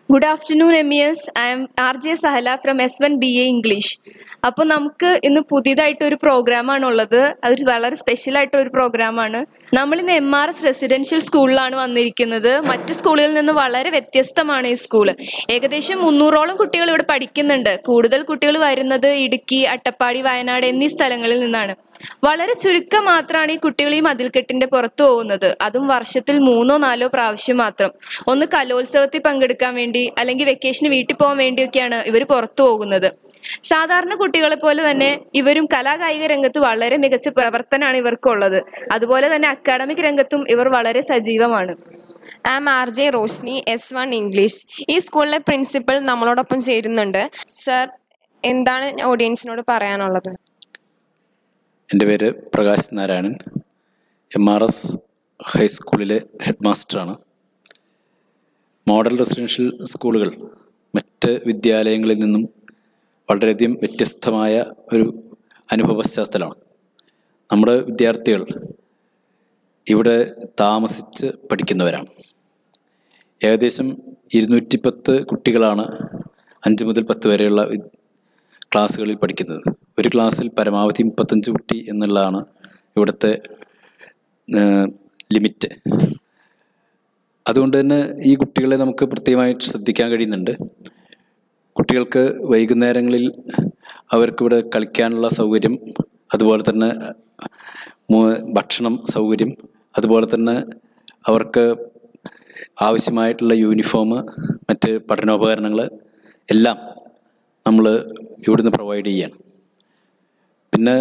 good afternoon M E S I M R J Sahala from S one B A English അപ്പോൾ നമുക്ക് ഇന്ന് പുതിയതായിട്ടൊരു പ്രോഗ്രാമാണ് ഉള്ളത് അതൊരു വളരെ സ്പെഷ്യൽ ആയിട്ടൊരു പ്രോഗ്രാമാണ് നമ്മൾ ഇന്ന് എം ആർ എസ് റെസിഡൻഷ്യൽ സ്കൂളിലാണ് വന്നിരിക്കുന്നത് മറ്റ് സ്കൂളുകളിൽ നിന്ന് വളരെ വ്യത്യസ്തമാണ് ഈ സ്കൂൾ ഏകദേശം മുന്നൂറോളം കുട്ടികൾ ഇവിടെ പഠിക്കുന്നുണ്ട് കൂടുതൽ കുട്ടികൾ വരുന്നത് ഇടുക്കി അട്ടപ്പാടി വയനാട് എന്നീ സ്ഥലങ്ങളിൽ നിന്നാണ് വളരെ ചുരുക്കം മാത്രമാണ് ഈ കുട്ടികൾ ഈ മതിൽക്കെട്ടിന്റെ പുറത്തു പോകുന്നത് അതും വർഷത്തിൽ മൂന്നോ നാലോ പ്രാവശ്യം മാത്രം ഒന്ന് കലോത്സവത്തിൽ പങ്കെടുക്കാൻ വേണ്ടി അല്ലെങ്കിൽ വെക്കേഷന് വീട്ടിൽ പോകാൻ വേണ്ടിയൊക്കെയാണ് ഇവർ പുറത്തു പോകുന്നത് സാധാരണ കുട്ടികളെ പോലെ തന്നെ ഇവരും കലാകായിക രംഗത്ത് വളരെ മികച്ച പ്രവർത്തനമാണ് ഇവർക്കുള്ളത് അതുപോലെ തന്നെ അക്കാഡമിക് രംഗത്തും ഇവർ വളരെ സജീവമാണ് I am R J Roshni S one English ഈ സ്കൂളിലെ പ്രിൻസിപ്പൽ നമ്മളോടൊപ്പം ചേരുന്നുണ്ട് സർ എന്താണ് ഓഡിയൻസിനോട് പറയാനുള്ളത് എൻ്റെ പേര് Prakash Narayanan M R S ഹൈസ്കൂളിലെ ഹെഡ് മാസ്റ്ററാണ് മോഡൽ റെസിഡൻഷ്യൽ സ്കൂളുകൾ മറ്റ് വിദ്യാലയങ്ങളിൽ നിന്നും വളരെയധികം വ്യത്യസ്തമായ ഒരു അനുഭവ പശ്ചാത്തലമാണ് നമ്മുടെ വിദ്യാർത്ഥികൾ ഇവിടെ താമസിച്ച് പഠിക്കുന്നവരാണ് ഏകദേശം ഇരുന്നൂറ്റി പത്ത് കുട്ടികളാണ് അഞ്ച് മുതൽ പത്ത് വരെയുള്ള വി- ക്ലാസ്സുകളിൽ പഠിക്കുന്നത് ഒരു ക്ലാസ്സിൽ പരമാവധി മുപ്പത്തഞ്ച് കുട്ടി എന്നുള്ളതാണ് ഇവിടുത്തെ ലിമിറ്റ് അതുകൊണ്ട് തന്നെ ഈ കുട്ടികളെ നമുക്ക് പ്രത്യേകമായിട്ട് ശ്രദ്ധിക്കാൻ കഴിയുന്നുണ്ട് കുട്ടികൾക്ക് വൈകുന്നേരങ്ങളിൽ അവർക്കിവിടെ കളിക്കാനുള്ള സൗകര്യം അതുപോലെ തന്നെ മു- ഭക്ഷണം സൗകര്യം അതുപോലെ തന്നെ അവർക്ക് ആവശ്യമായിട്ടുള്ള യൂണിഫോം മറ്റ് പഠനോപകരണങ്ങൾ എല്ലാം നമ്മൾ ഇവിടുന്ന് പ്രൊവൈഡ് ചെയ്യാണ് പിന്നെ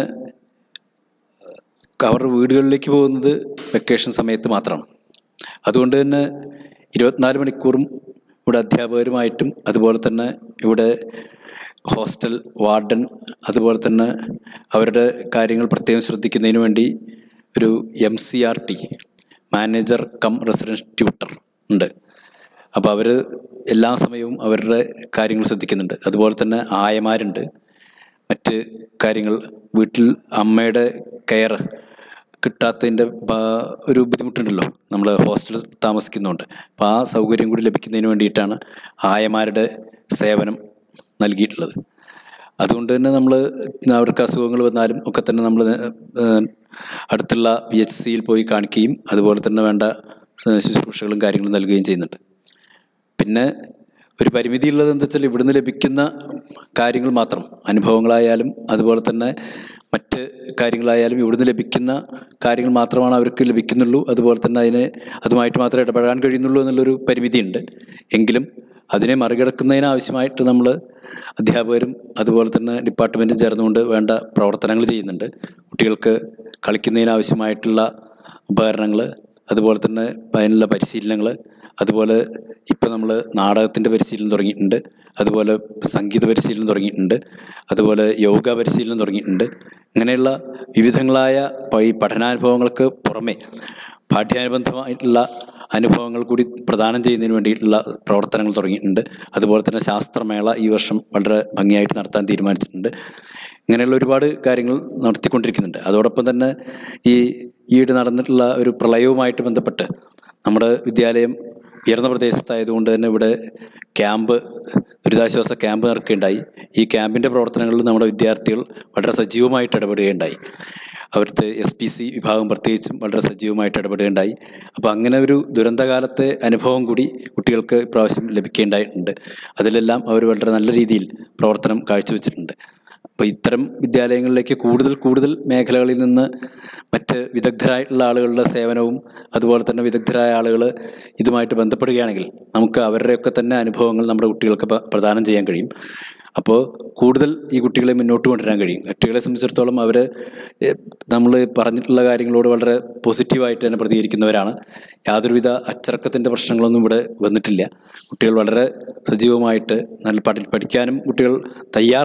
അവരുടെ വീടുകളിലേക്ക് പോകുന്നത് വെക്കേഷൻ സമയത്ത് മാത്രമാണ് അതുകൊണ്ട് തന്നെ ഇരുപത്തിനാല് മണിക്കൂറും ഇവിടെ അധ്യാപകരുമായിട്ടും അതുപോലെ തന്നെ ഇവിടെ ഹോസ്റ്റൽ വാർഡൻ അതുപോലെ തന്നെ അവരുടെ കാര്യങ്ങൾ പ്രത്യേകം ശ്രദ്ധിക്കുന്നതിന് വേണ്ടി ഒരു M C R T manager cum residence tutor ഉണ്ട് അപ്പോൾ അവർ എല്ലാ സമയവും അവരുടെ കാര്യങ്ങൾ ശ്രദ്ധിക്കുന്നുണ്ട് അതുപോലെ തന്നെ ആയമാരുണ്ട് മറ്റ് കാര്യങ്ങൾ വീട്ടിൽ അമ്മയുടെ കെയർ കിട്ടാത്തതിൻ്റെ ബ- ഒരു ബുദ്ധിമുട്ടുണ്ടല്ലോ നമ്മൾ ഹോസ്റ്റലിൽ താമസിക്കുന്നുണ്ട് അപ്പോൾ ആ സൗകര്യം കൂടി ലഭിക്കുന്നതിന് വേണ്ടിയിട്ടാണ് ആയമാരുടെ സേവനം നൽകിയിട്ടുള്ളത് അതുകൊണ്ട് തന്നെ നമ്മൾ അവർക്ക് അസുഖങ്ങൾ വന്നാലും ഒക്കെ തന്നെ നമ്മൾ അടുത്തുള്ള പി എച്ച് സിയിൽ പോയി കാണിക്കുകയും അതുപോലെ തന്നെ വേണ്ട ശുശ്രൂഷകളും കാര്യങ്ങളും നൽകുകയും ചെയ്യുന്നുണ്ട് പിന്നെ ഒരു പരിമിതി ഉള്ളത് എന്താ വെച്ചാൽ ഇവിടുന്ന് ലഭിക്കുന്ന കാര്യങ്ങൾ മാത്രം അനുഭവങ്ങളായാലും അതുപോലെ തന്നെ മറ്റ് കാര്യങ്ങളായാലും ഇവിടുന്ന് ലഭിക്കുന്ന കാര്യങ്ങൾ മാത്രമാണ് അവർക്ക് ലഭിക്കുന്നുള്ളൂ അതുപോലെ തന്നെ അതിന് അതുമായിട്ട് മാത്രമേ ഇടപെടാൻ കഴിയുന്നുള്ളൂ എന്നുള്ളൊരു പരിമിതിയുണ്ട് എങ്കിലും അതിനെ മറികടക്കുന്നതിന് ആവശ്യമായിട്ട് നമ്മൾ അധ്യാപകരും അതുപോലെ തന്നെ ഡിപ്പാർട്ട്മെൻറ്റും ചേർന്നുകൊണ്ട് വേണ്ട പ്രവർത്തനങ്ങൾ ചെയ്യുന്നുണ്ട് കുട്ടികൾക്ക് കളിക്കുന്നതിന് ആവശ്യമായിട്ടുള്ള ഉപകരണങ്ങൾ അതുപോലെ തന്നെ അതിനുള്ള പരിശീലനങ്ങൾ അതുപോലെ ഇപ്പോൾ നമ്മൾ നാടകത്തിൻ്റെ പരിശീലനം തുടങ്ങിയിട്ടുണ്ട് അതുപോലെ സംഗീത പരിശീലനം തുടങ്ങിയിട്ടുണ്ട് അതുപോലെ യോഗ പരിശീലനം തുടങ്ങിയിട്ടുണ്ട് ഇങ്ങനെയുള്ള വിവിധങ്ങളായ പ- ഈ പഠനാനുഭവങ്ങൾക്ക് പുറമെ പാഠ്യാനുബന്ധമായിട്ടുള്ള അനുഭവങ്ങൾ കൂടി പ്രദാനം ചെയ്യുന്നതിന് വേണ്ടിയിട്ടുള്ള പ്രവർത്തനങ്ങൾ തുടങ്ങിയിട്ടുണ്ട് അതുപോലെ തന്നെ ശാസ്ത്രമേള ഈ വർഷം വളരെ ഭംഗിയായിട്ട് നടത്താൻ തീരുമാനിച്ചിട്ടുണ്ട് ഇങ്ങനെയുള്ള ഒരുപാട് കാര്യങ്ങൾ നടത്തിക്കൊണ്ടിരിക്കുന്നുണ്ട് അതോടൊപ്പം തന്നെ ഈ ഈയിടെ നടന്നിട്ടുള്ള ഒരു പ്രളയവുമായിട്ട് ബന്ധപ്പെട്ട് നമ്മുടെ വിദ്യാലയം ഉയർന്ന പ്രദേശത്തായതുകൊണ്ട് തന്നെ ഇവിടെ ക്യാമ്പ് ദുരിതാശ്വാസ ക്യാമ്പ് നടക്കുകയുണ്ടായി ഈ ക്യാമ്പിൻ്റെ പ്രവർത്തനങ്ങളിൽ നമ്മുടെ വിദ്യാർത്ഥികൾ വളരെ സജീവമായിട്ട് ഇടപെടുകയുണ്ടായി അവിടുത്തെ എസ് പി സി വിഭാഗം പ്രത്യേകിച്ചും വളരെ സജീവമായിട്ട് ഇടപെടുകയുണ്ടായി അപ്പോൾ അങ്ങനെ ഒരു ദുരന്തകാലത്തെ അനുഭവം കൂടി കുട്ടികൾക്ക് ഇപ്രാവശ്യം ലഭിക്കേണ്ടായിട്ടുണ്ട് അതിലെല്ലാം അവർ വളരെ നല്ല രീതിയിൽ പ്രവർത്തനം കാഴ്ചവെച്ചിട്ടുണ്ട് അപ്പോൾ ഇത്തരം വിദ്യാലയങ്ങളിലേക്ക് കൂടുതൽ കൂടുതൽ മേഖലകളിൽ നിന്ന് മറ്റ് വിദഗ്ധരായിട്ടുള്ള ആളുകളുടെ സേവനവും അതുപോലെ തന്നെ വിദഗ്ധരായ ആളുകൾ ഇതുമായിട്ട് ബന്ധപ്പെടുകയാണെങ്കിൽ നമുക്ക് അവരുടെയൊക്കെ തന്നെ അനുഭവങ്ങൾ നമ്മുടെ കുട്ടികൾക്ക് പ- പ്രദാനം ചെയ്യാൻ കഴിയും അപ്പോൾ കൂടുതൽ ഈ കുട്ടികളെ മുന്നോട്ട് കൊണ്ടുവരാൻ കഴിയും കുട്ടികളെ സംബന്ധിച്ചിടത്തോളം അവർ നമ്മൾ പറഞ്ഞിട്ടുള്ള കാര്യങ്ങളോട് വളരെ പോസിറ്റീവായിട്ട് തന്നെ പ്രതികരിക്കുന്നവരാണ് യാതൊരുവിധ അച്ചടക്കത്തിൻ്റെ പ്രശ്നങ്ങളൊന്നും ഇവിടെ വന്നിട്ടില്ല കുട്ടികൾ വളരെ സജീവമായിട്ട് നല്ല പഠി പഠിക്കാനും കുട്ടികൾ തയ്യാറാണ്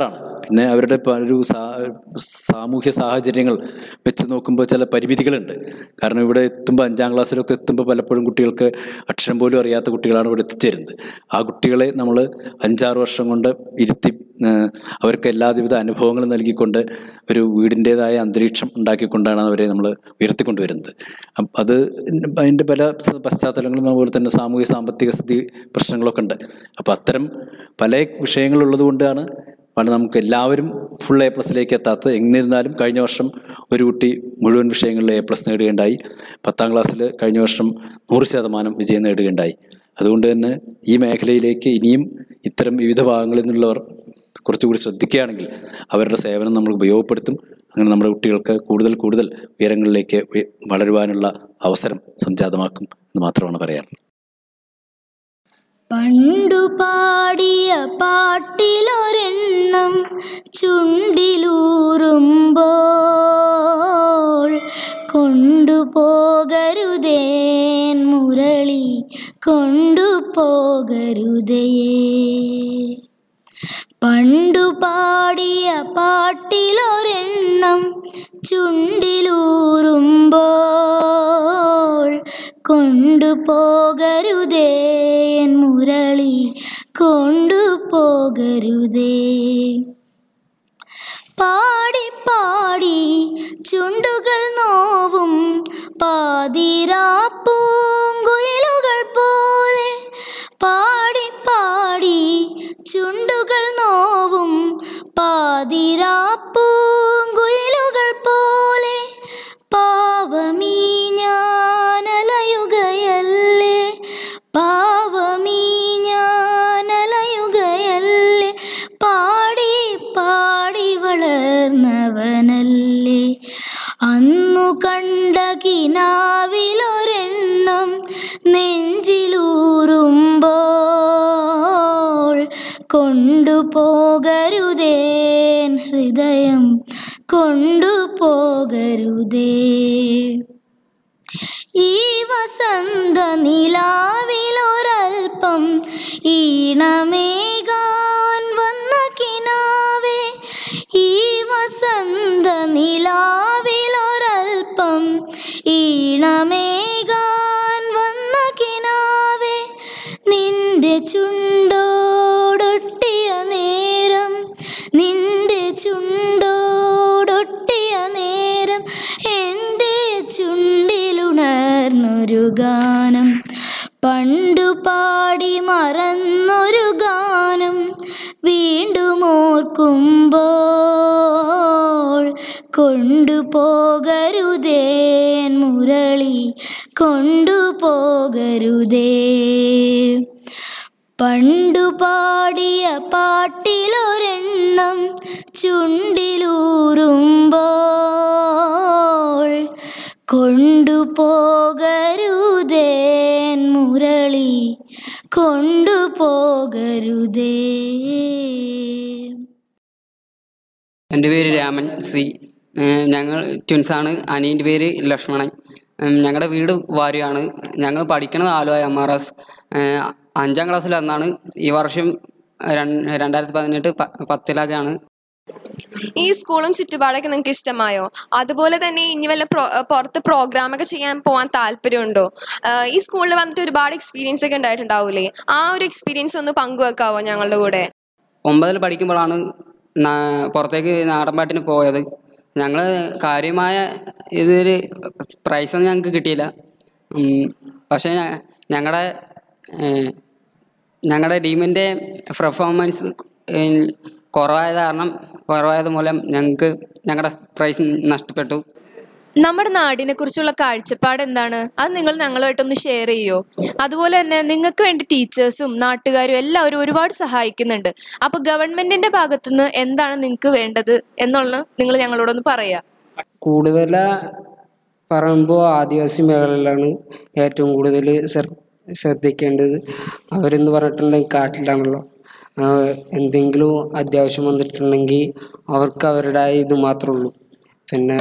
പിന്നെ അവരുടെ പ- ഒരു സാ സാമൂഹ്യ സാഹചര്യങ്ങൾ വെച്ച് നോക്കുമ്പോൾ ചില പരിമിതികളുണ്ട് കാരണം ഇവിടെ എത്തുമ്പോൾ അഞ്ചാം ക്ലാസ്സിലൊക്കെ എത്തുമ്പോൾ പലപ്പോഴും കുട്ടികൾക്ക് അക്ഷരം പോലും അറിയാത്ത കുട്ടികളാണ് ഇവിടെ എത്തിച്ചേരുന്നത് ആ കുട്ടികളെ നമ്മൾ അഞ്ചാറ് വർഷം കൊണ്ട് ഇരുത്തി ഏഹ്, അവർക്ക് എല്ലാവിധ അനുഭവങ്ങളും നൽകിക്കൊണ്ട് ഒരു വീടിൻ്റേതായ അന്തരീക്ഷം ഉണ്ടാക്കിക്കൊണ്ടാണ് അവരെ നമ്മൾ ഉയർത്തിക്കൊണ്ടുവരുന്നത് അപ്പ അത് അതിൻ്റെ പല സ- പശ്ചാത്തലങ്ങളും അതുപോലെ തന്നെ സാമൂഹിക സാമ്പത്തിക സ്ഥിതി പ്രശ്നങ്ങളൊക്കെ ഉണ്ട് അപ്പോൾ അത്തരം പല വിഷയങ്ങളുള്ളത് കൊണ്ടാണ് പണ്ട് നമുക്ക് എല്ലാവരും ഫുൾ എ പ്ലസിലേക്ക് എത്താത്തത് എന്നിരുന്നാലും കഴിഞ്ഞ വർഷം ഒരു കുട്ടി മുഴുവൻ വിഷയങ്ങളിൽ എ പ്ലസ് നേടുകയുണ്ടായി പത്താം ക്ലാസ്സിൽ കഴിഞ്ഞ വർഷം നൂറ് ശതമാനം വിജയം നേടുകയുണ്ടായി അതുകൊണ്ട് തന്നെ ഈ മേഖലയിലേക്ക് ഇനിയും ഇത്തരം വിവിധ ഭാഗങ്ങളിൽ നിന്നുള്ളവർ കുറച്ചുകൂടി ശ്രദ്ധിക്കുകയാണെങ്കിൽ അവരുടെ സേവനം നമ്മൾ ഉപയോഗപ്പെടുത്തും അങ്ങനെ നമ്മുടെ കുട്ടികൾക്ക് കൂടുതൽ കൂടുതൽ ഉയരങ്ങളിലേക്ക് ഉയ- വളരുവാനുള്ള അവസരം സംജാതമാക്കും എന്ന് മാത്രമാണ് പറയാൻ പണ്ടു പാടിയ പാട്ടിലൊരെണ്ണം ചുണ്ടിലൂറുമ്പോൾ കൊണ്ടുപോകരുതേൻ മുരളി കൊണ്ടുപോകരുതേ പണ്ടു പാടിയ പാട്ടിലൊരെണ്ണം ചുണ്ടിലൂറുമ്പോൾ കൊണ്ടുപോകരുതേ എൻ മുരളി കൊണ്ടുപോകരുതേ പാടി പാടി ചുണ്ടുകൾ നോവും പാതിരാപ്പൂങ്കുയിലുകൾ പോലെ പാടി പാടി ചുണ്ടുകൾ നോവും പാതിരാപ്പൂങ്കുയിലുകൾ പോലെ പാവമീ ഞാനലയുകയല്ലേ പാവമീ ഞാനലയുകയല്ലേ പാടി പാടി വളർന്നവനല്ലേ അന്നു കണ്ട കിനാവിലൊരെണ്ണം നെഞ്ചിലൂറുമ്പോൾ കൊണ്ടുപോകരുതേൻ ഹൃദയം കൊണ്ടുപോകരുതേ ഈ വസന്ത നിലാവിലൊരൽപ്പം ഈണമേകാൻ വന്ന കിനാവേ ഈ വസന്ത നിലാവിലൊരൽപ്പം ഈണമേകാൻ വന്ന കിനാവേ നിന്റെ ചുണ്ടോടൊട്ടിയ നേരം നിന്റെ ചുണ്ടോടൊട്ടിയ നേരം എൻ്റെ ചുണ്ടിലുണർന്നൊരു ഗാനം പണ്ടു പാടി മറന്നൊരു ഗാനം വീണ്ടും ഓർക്കുമ്പോൾ കൊണ്ടുപോകരുതേൻ മുരളി കൊണ്ടുപോകരുതേ പണ്ടു പാടിയ പാട്ടിലൊരെണ്ണം ചുണ്ടിലൂറുമ്പോൾ കൊണ്ടുപോകരുതേൻ മുരളി കൊണ്ടുപോകരുതേ എൻ്റെ പേര് രാമൻ സി ഏഹ് ഞങ്ങൾ ട്വിൻസാണ് അനിയൻ്റെ പേര് ലക്ഷ്മണൻ ഉം ഞങ്ങളുടെ വീട് വാരിയാണ് ഞങ്ങൾ പഠിക്കുന്നത് ആലുവ എം ആർ എസ് അഞ്ചാം ക്ലാസ്സിൽ അന്നാണ് ഈ വർഷം രൺ- രണ്ടായിരത്തി പതിനെട്ട് പ- പത്തിലൊക്കെയാണ് ഈ സ്കൂളും ചുറ്റുപാടൊക്കെ നിങ്ങൾക്ക് ഇഷ്ടമായോ അതുപോലെ തന്നെ ഇനി വല്ല പ്രോ പുറത്ത് പ്രോഗ്രാമൊക്കെ ചെയ്യാൻ പോകാൻ താല്പര്യമുണ്ടോ ആഹ് ഈ സ്കൂളിൽ വന്നിട്ട് ഒരുപാട് എക്സ്പീരിയൻസ് ഒക്കെ ഉണ്ടായിട്ടുണ്ടാവൂലേ ആ ഒരു എക്സ്പീരിയൻസ് ഒന്ന് പങ്കുവെക്കാവോ ഞങ്ങളുടെ കൂടെ ഒമ്പതിൽ പഠിക്കുമ്പോഴാണ് നാ- പുറത്തേക്ക് നാടൻപാട്ടിന് പോയത് ഞങ്ങൾ കാര്യമായ ഇതിൽ പ്രൈസൊന്നും ഞങ്ങൾക്ക് കിട്ടിയില്ല ഉം, പക്ഷേ ഞങ്ങളുടെ ഞങ്ങളുടെ ടീമിൻ്റെ പെർഫോമൻസ് കുറവായത് കാരണം കുറവായത് മൂലം ഞങ്ങൾക്ക് ഞങ്ങളുടെ പ്രൈസ് നഷ്ടപ്പെട്ടു നമ്മുടെ നാടിനെ കുറിച്ചുള്ള കാഴ്ചപ്പാട് എന്താണ് അത് നിങ്ങൾ ഞങ്ങളുമായിട്ടൊന്ന് ഷെയർ ചെയ്യോ അതുപോലെ തന്നെ നിങ്ങൾക്ക് വേണ്ടി ടീച്ചേഴ്സും നാട്ടുകാരും എല്ലാവരും ഒരുപാട് സഹായിക്കുന്നുണ്ട് അപ്പൊ ഗവൺമെന്റിന്റെ ഭാഗത്തുനിന്ന് എന്താണ് നിങ്ങൾക്ക് വേണ്ടത് എന്നുള്ളത് നിങ്ങൾ ഞങ്ങളോടൊന്ന് പറയാ കൂടുതൽ പറയുമ്പോൾ ആദിവാസി മേഖലയിലാണ് ഏറ്റവും കൂടുതൽ ശ്ര- ശ്രദ്ധിക്കേണ്ടത് അവരെന്ന് പറഞ്ഞിട്ടുണ്ടെങ്കിൽ കാട്ടിലാണല്ലോ ആ, എന്തെങ്കിലും അത്യാവശ്യം വന്നിട്ടുണ്ടെങ്കിൽ അവർക്ക് അവരുടേതായ ഇത് മാത്രമേ ഉള്ളൂ പിന്നെ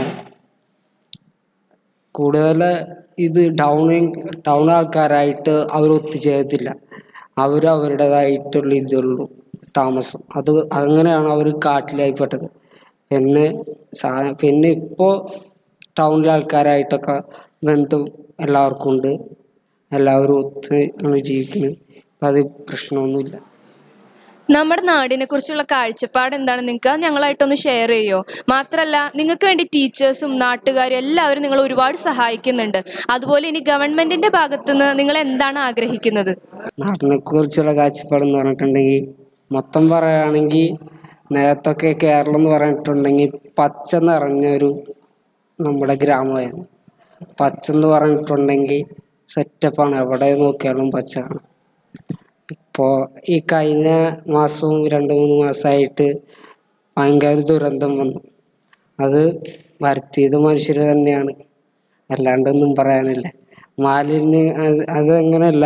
കൂടുതൽ ഇത് ടൗൺ ടൗൺ ആൾക്കാരായിട്ട് അവർ ഒത്തുചേരത്തില്ല അവർ അവരുടേതായിട്ടുള്ള ഇതുള്ളൂ താമസം അത് അങ്ങനെയാണ് അവർ കാട്ടിലായിപ്പെട്ടത് പിന്നെ സാ പിന്നെ ഇപ്പോൾ ടൗണിലെ ആൾക്കാരായിട്ടൊക്കെ ബന്ധം എല്ലാവർക്കും ഉണ്ട് എല്ലാവരും ഒത്ത് ആണ് ജീവിക്കുന്നത് അപ്പം അത് പ്രശ്നമൊന്നുമില്ല നമ്മുടെ നാടിനെ കുറിച്ചുള്ള കാഴ്ചപ്പാട് എന്താണ് നിങ്ങൾക്ക് അത് ഞങ്ങളായിട്ടൊന്ന് ഷെയർ ചെയ്യോ മാത്രമല്ല നിങ്ങൾക്ക് വേണ്ടി ടീച്ചേഴ്സും നാട്ടുകാരും എല്ലാവരും നിങ്ങൾ ഒരുപാട് സഹായിക്കുന്നുണ്ട് അതുപോലെ ഇനി ഗവൺമെന്റിന്റെ ഭാഗത്തുനിന്ന് നിങ്ങൾ എന്താണ് ആഗ്രഹിക്കുന്നത് നാടിനെ കുറിച്ചുള്ള കാഴ്ചപ്പാടെന്ന് പറഞ്ഞിട്ടുണ്ടെങ്കിൽ മൊത്തം പറയുകയാണെങ്കിൽ നേരത്തൊക്കെ കേരളം എന്ന് പറഞ്ഞിട്ടുണ്ടെങ്കിൽ പച്ച നിറഞ്ഞൊരു നമ്മുടെ ഗ്രാമമായിരുന്നു പച്ച എന്ന് പറഞ്ഞിട്ടുണ്ടെങ്കിൽ സെറ്റപ്പാണ് എവിടെ നോക്കിയാലും പച്ച കാണാം ഇപ്പോൾ ഈ കഴിഞ്ഞ മാസവും രണ്ട് മൂന്ന് മാസമായിട്ട് ഭയങ്കര ദുരന്തം വന്നു അത് വരുത്തിയത് മനുഷ്യർ തന്നെയാണ് അല്ലാണ്ടൊന്നും പറയാനില്ല മാലിന്യ അത് അതങ്ങനെയല്ല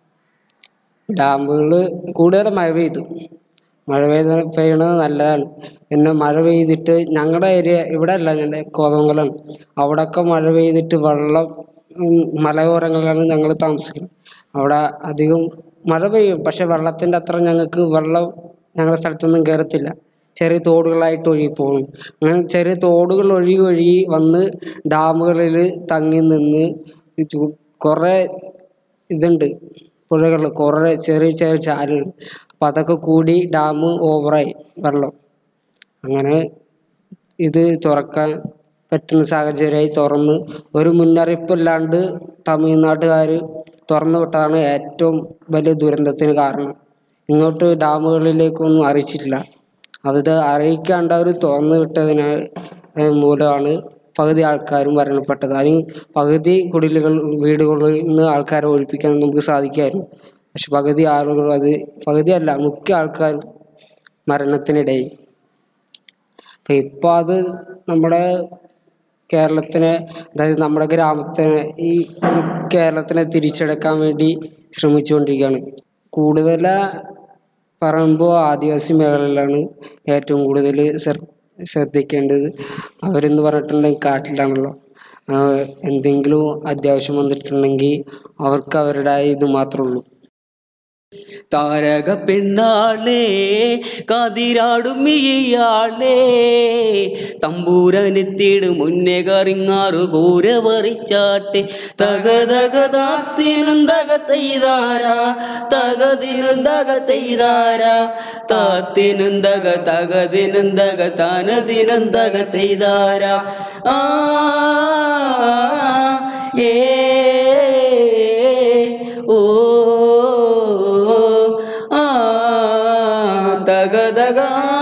ഡാമുകൾ കൂടുതൽ മഴ പെയ്തു മഴ പെയ്ത പെയ്യണത് നല്ലതാണ് പിന്നെ മഴ പെയ്തിട്ട് ഞങ്ങളുടെ ഏരിയ ഇവിടെ അല്ല ഞങ്ങളുടെ കോതമംഗലം അവിടെയൊക്കെ മഴ പെയ്തിട്ട് വെള്ളം ഉം, മലയോരങ്ങളിലാണ് ഞങ്ങൾ താമസിക്കുന്നത് അവിടെ അധികം മഴ പെയ്യും പക്ഷെ വെള്ളത്തിൻ്റെ അത്ര ഞങ്ങൾക്ക് വെള്ളം ഞങ്ങളുടെ സ്ഥലത്തൊന്നും കയറത്തില്ല ചെറിയ തോടുകളായിട്ട് ഒഴുകി പോകും അങ്ങനെ ചെറിയ തോടുകൾ ഒഴുകി ഒഴുകി വന്ന് ഡാമുകളിൽ തങ്ങി നിന്ന് ഇത് കുറേ ഇതുണ്ട് പുഴകൾ കുറേ ചെറിയ ചെറിയ ചാലുകൾ അപ്പം അതൊക്കെ കൂടി ഡാം ഓവറായി വെള്ളം അങ്ങനെ ഇത് തുറക്കാൻ പറ്റുന്ന സാഹചര്യമായി തുറന്ന് ഒരു മുന്നറിയിപ്പില്ലാണ്ട് തമിഴ്നാട്ടുകാർ തുറന്നു വിട്ടതാണ് ഏറ്റവും വലിയ ദുരന്തത്തിന് കാരണം ഇങ്ങോട്ട് ഡാമുകളിലേക്കൊന്നും അറിയിച്ചിട്ടില്ല അത് അറിയിക്കാണ്ട് അവർ തുറന്നു വിട്ടതിന് മൂലമാണ് പകുതി ആൾക്കാരും മരണപ്പെട്ടത് അതിന് പകുതി കുടിലുകൾ വീടുകളിൽ നിന്ന് ആൾക്കാരെ ഒഴിപ്പിക്കാൻ നമുക്ക് സാധിക്കുമായിരുന്നു പക്ഷെ പകുതി ആളുകൾ അത് പകുതിയല്ല മുഖ്യ ആൾക്കാരും മരണത്തിനിടയിൽ അപ്പം ഇപ്പോൾ അത് നമ്മുടെ കേരളത്തിനെ അതായത് നമ്മുടെ ഗ്രാമത്തിനെ ഈ ഒരു കേരളത്തിനെ തിരിച്ചെടുക്കാൻ വേണ്ടി ശ്രമിച്ചുകൊണ്ടിരിക്കുകയാണ് കൂടുതൽ പറയുമ്പോൾ ആദിവാസി മേഖലയിലാണ് ഏറ്റവും കൂടുതൽ ശ്ര- ശ്രദ്ധിക്കേണ്ടത് അവരെന്ന് പറഞ്ഞിട്ടുണ്ടെങ്കിൽ കാട്ടിലാണല്ലോ ആ, എന്തെങ്കിലും അത്യാവശ്യം വന്നിട്ടുണ്ടെങ്കിൽ അവർക്ക് അവരുടേതായ ഇത് മാത്രമേ ഉള്ളൂ താരക പെണ്ണാളേ കതിരാടും മിഴിയാളേ തമ്പൂരനെത്തിട് മുന്നേ കറിങ്ങാറു കൂരവറിച്ചാട്ടെ തകതകതാത്തിനും തകത്തൈതാര തകതിനും തകത്തൈതാര താത്തിനും തക തകതിനും തക തനതിനും തകത്തൈതാര ആ ഏ ഓ ആ തക തക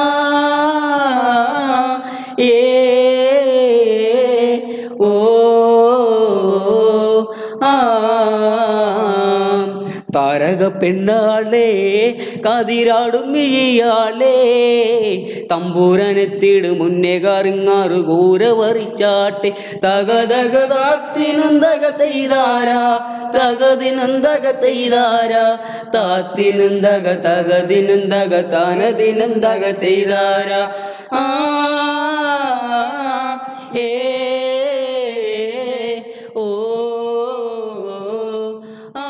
ഏ ഓ ആ താരക പെണ്ണാളേ കതിരാടും മിഴിയാളേ തമ്പൂരനെത്തിട് മുന്നേ കറിങ്ങാറു കൂരവറിച്ചാട്ടെ തകതകതാത്തിനന്തക തെയ്താര തകതിനന്തക തെയ്താര താത്തിനന്തക തകതിനന്തക താനതിനന്തക തെയ്താര ആ ഏ ഓ ആ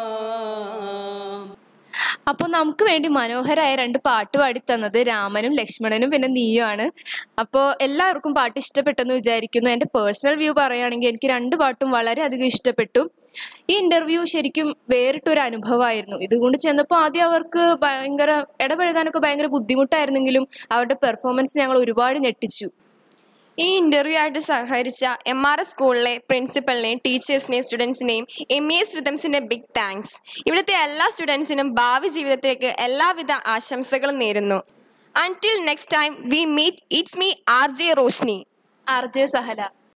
അപ്പോൾ നമുക്ക് വേണ്ടി മനോഹരമായ രണ്ട് പാട്ട് പാടി തന്നത് രാമനും ലക്ഷ്മണനും പിന്നെ നീയുമാണ് അപ്പോൾ എല്ലാവർക്കും പാട്ട് ഇഷ്ടപ്പെട്ടെന്ന് വിചാരിക്കുന്നു എൻ്റെ പേഴ്സണൽ വ്യൂ പറയുകയാണെങ്കിൽ എനിക്ക് രണ്ട് പാട്ടും വളരെയധികം ഇഷ്ടപ്പെട്ടു ഈ ഇൻ്റർവ്യൂ ശരിക്കും വേറിട്ടൊരു അനുഭവമായിരുന്നു ഇതുകൊണ്ട് ചെന്നപ്പോൾ ആദ്യം അവർക്ക് ഭയങ്കര ഇടപഴകാനൊക്കെ ഭയങ്കര ബുദ്ധിമുട്ടായിരുന്നെങ്കിലും അവരുടെ പെർഫോമൻസ് ഞങ്ങൾ ഒരുപാട് ഞെട്ടിച്ചു ഈ ഇന്റർവ്യൂ ആയിട്ട് സഹകരിച്ച എം ആർ എസ് സ്കൂളിലെ പ്രിൻസിപ്പലിനെയും ടീച്ചേഴ്സിനെയും സ്റ്റുഡൻസിനെയും എം ഇ എസ് റിതംസിന്റെ ബിഗ് താങ്ക്സ് ഇവിടുത്തെ എല്ലാ സ്റ്റുഡൻസിനും ഭാവി ജീവിതത്തിലേക്ക് എല്ലാവിധ ആശംസകളും നേരുന്നു until next time we meet it's me R J Roshni R J സഹല